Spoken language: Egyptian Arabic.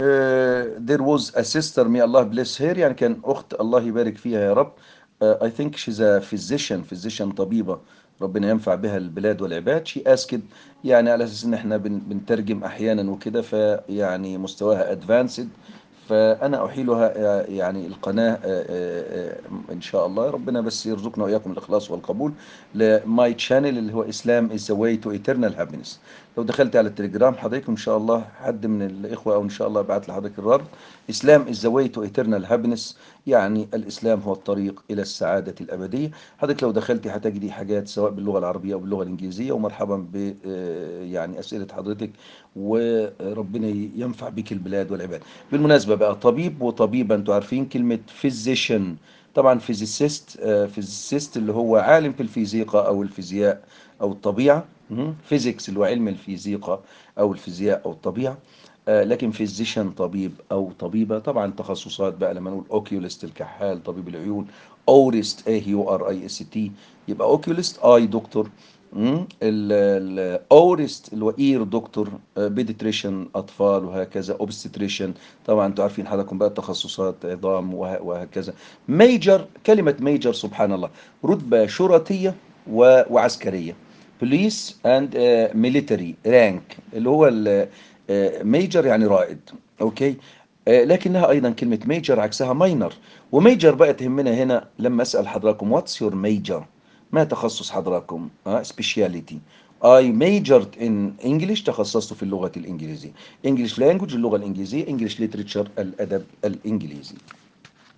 there was a sister may Allah bless her يعني كان أخت الله يبارك فيها يا رب uh, I think she's a physician physician طبيبة ربنا ينفع بها البلاد والعباد she asked يعني على أساس إن إحنا بن, بنترجم أحيانا وكده فيعني مستواها advanced فأنا أحيلها يعني القناة إن شاء الله ربنا بس يرزقنا وإياكم الإخلاص والقبول لماي تشانل اللي هو إسلام is the way to eternal happiness لو دخلت على التليجرام حضرتك إن شاء الله حد من الإخوة أو إن شاء الله بعت لحضرتك الرابط إسلام is the way to eternal happiness يعني الإسلام هو الطريق إلى السعادة الأبدية حضرتك لو دخلتي هتجدي حاجات سواء باللغة العربية أو باللغة الإنجليزية ومرحبا ب يعني أسئلة حضرتك وربنا ينفع بك البلاد والعباد بالمناسبة بقى طبيب وطبيبة أنتوا عارفين كلمة physician طبعا فيزيسيست فيزيسيست اللي هو عالم في الفيزيقا أو الفيزياء أو الطبيعة فيزيكس اللي هو علم الفيزيقا أو الفيزياء أو الطبيعة لكن فيزيشن طبيب او طبيبه طبعا تخصصات بقى لما نقول اوكيوليست الكحال طبيب العيون اوريست اي يو ار اي اس تي يبقى اوكيوليست اي دكتور الاوريست اللي هو اير دكتور بيديتريشن اطفال وهكذا اوبستريشن طبعا انتوا عارفين حضراتكم بقى التخصصات عظام وهكذا ميجر كلمه ميجر سبحان الله رتبه شرطيه وعسكريه بوليس اند ميليتري رانك اللي هو ميجر يعني رائد اوكي لكنها ايضا كلمه ميجر عكسها ماينر وميجر بقى تهمنا هنا لما اسال حضراتكم واتس يور ميجر ما تخصص حضراتكم سبيشاليتي I majored in English تخصصت في اللغة الإنجليزية English language اللغة الإنجليزية English literature الأدب الإنجليزي